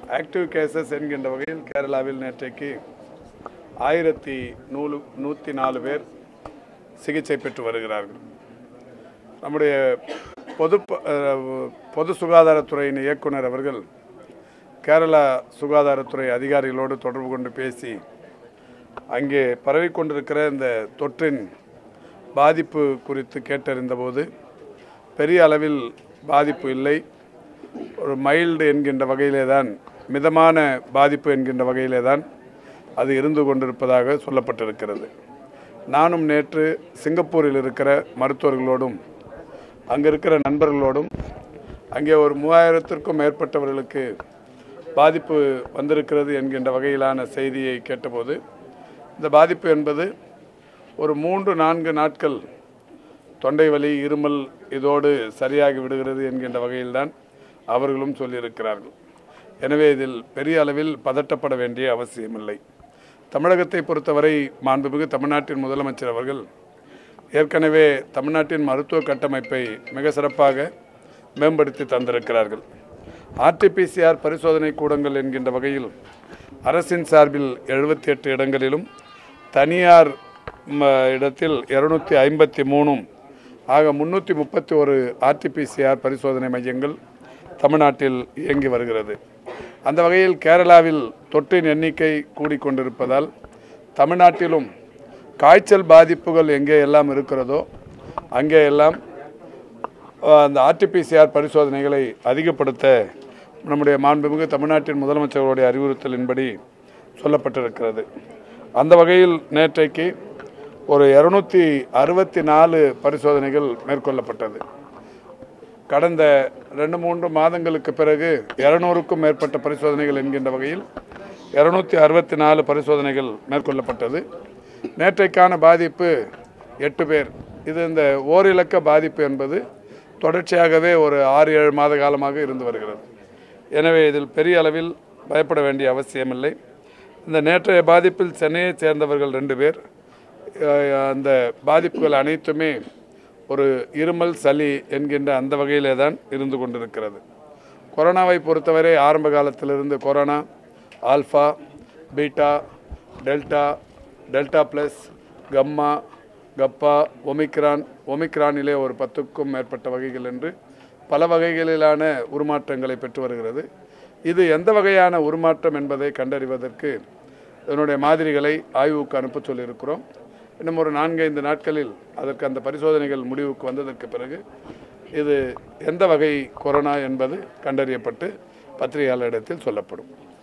active cases என்கின்ற வகையில் கேரளாவில் நேற்றைக்கு ஆயிரத்தி நூறு நூற்றி நாலு பேர் சிகிச்சை பெற்று வருகிறார்கள் நம்முடைய பொது ப- அஹ், பொது சுகாதாரத்துறையின் இயக்குனர் அவர்கள் கேரளா சுகாதாரத்துறை அதிகாரிகளோடு தொடர்பு கொண்டு பேசி அங்கே பரவிக்கொண்டிருக்கிற இந்த தொற்றின் பாதிப்பு குறித்து கேட்டறிந்தபோது பெரிய அளவில் பாதிப்பு இல்லை ஒரு மைல்டு என்கின்ற வகையிலே தான் மிதமான பாதிப்பு என்கின்ற வகையிலே தான் அது இருந்து கொண்டிருப்பதாக சொல்லப்பட்டிருக்கிறது நானும் நேற்று சிங்கப்பூரில் இருக்கிற மருத்துவர்களோடும் அங்கே இருக்கிற நண்பர்களோடும் அங்கே ஒரு மூவாயிரத்திற்கும் மேற்பட்டவர்களுக்கு பாதிப்பு வந்திருக்கிறது என்கின்ற வகையிலான செய்தியை கேட்டபோது இந்த பாதிப்பு என்பது ஒரு மூன்று நான்கு நாட்கள் தொண்டை வலி இருமல் இதோடு சரியாகி விடுகிறது என்கின்ற வகையில்தான் அவர்களும் சொல்லியிருக்கிறார்கள் எனவே இதில் பெரிய அளவில் பதட்டப்பட வேண்டிய அவசியமில்லை தமிழகத்தை பொறுத்தவரை மாண்புமிகு தமிழ்நாட்டின் முதலமைச்சர் அவர்கள் ஏற்கனவே தமிழ்நாட்டின் மருத்துவ கட்டமைப்பை மிக சிறப்பாக மேம்படுத்தி தந்திருக்கிறார்கள் ஆர்டிபிசிஆர் பரிசோதனை கூடங்கள் என்கின்ற வகையில் அரசின் சார்பில் எழுபத்தி எட்டு இடங்களிலும் தனியார் ம, இடத்தில் இருநூத்தி ஐம்பத்தி மூணும் ஆக முன்னூற்றி முப்பத்தி ஒரு ஆர்டிபிசிஆர் பரிசோதனை மையங்கள் தமிழ்நாட்டில் இயங்கி வருகிறது அந்த வகையில் கேரளாவில் தொற்றின் எண்ணிக்கை கூடிக்கொண்டிருப்பதால் தமிழ்நாட்டிலும் காய்ச்சல் பாதிப்புகள் எங்கே எல்லாம் இருக்கிறதோ அங்கே எல்லாம் அஹ், அந்த ஆர்டிபிசிஆர் பரிசோதனைகளை அதிகப்படுத்த நம்முடைய மாண்புமிகு தமிழ்நாட்டின் முதலமைச்சர்களுடைய அறிவுறுத்தலின்படி சொல்லப்பட்டிருக்கிறது அந்த வகையில் நேற்றைக்கு ஒரு இரநூத்தி அறுபத்தி நாலு பரிசோதனைகள் மேற்கொள்ளப்பட்டது கடந்த ரெண்டு மூன்று மாதங்களுக்கு பிறகு இரநூறுக்கும் மேற்பட்ட பரிசோதனைகள் என்கின்ற வகையில் இரநூத்தி அறுபத்தி நாலு பரிசோதனைகள் மேற்கொள்ளப்பட்டது நேற்றைக்கான பாதிப்பு எட்டு பேர் இது இந்த ஓரிலக்க பாதிப்பு என்பது தொடர்ச்சியாகவே ஒரு ஆறு ஏழு மாத காலமாக இருந்து வருகிறது எனவே இதில் பெரிய அளவில் பயப்பட வேண்டிய அவசியமில்லை இந்த நேற்றைய பாதிப்பில் சென்னையைச் சேர்ந்தவர்கள் ரெண்டு பேர் அஹ் அந்த பாதிப்புகள் அனைத்துமே ஒரு இருமல் சளி என்கின்ற அந்த வகையிலே தான் இருந்து கொண்டிருக்கிறது கொரோனாவை பொறுத்தவரை ஆரம்ப காலத்திலிருந்து corona alpha beta delta delta plus gamma kappa omicron ஒமிக்ரானிலே ஒரு பத்துக்கும் மேற்பட்ட வகைகள் என்று பல வகைகளிலான உருமாற்றங்களை பெற்று வருகிறது இது எந்த வகையான உருமாற்றம் என்பதை கண்டறிவதற்கு இதனுடைய மாதிரிகளை ஆய்வுக்கு அனுப்ப சொல்லியிருக்கிறோம் இன்னும் ஒரு நான்கைந்து நாட்களில் அதற்கு அந்த பரிசோதனைகள் முடிவுக்கு வந்ததற்கு பிறகு இது எந்த வகை கொரோனா என்பது கண்டறியப்பட்டு பத்திரிகையாளரிடத்தில் சொல்லப்படும்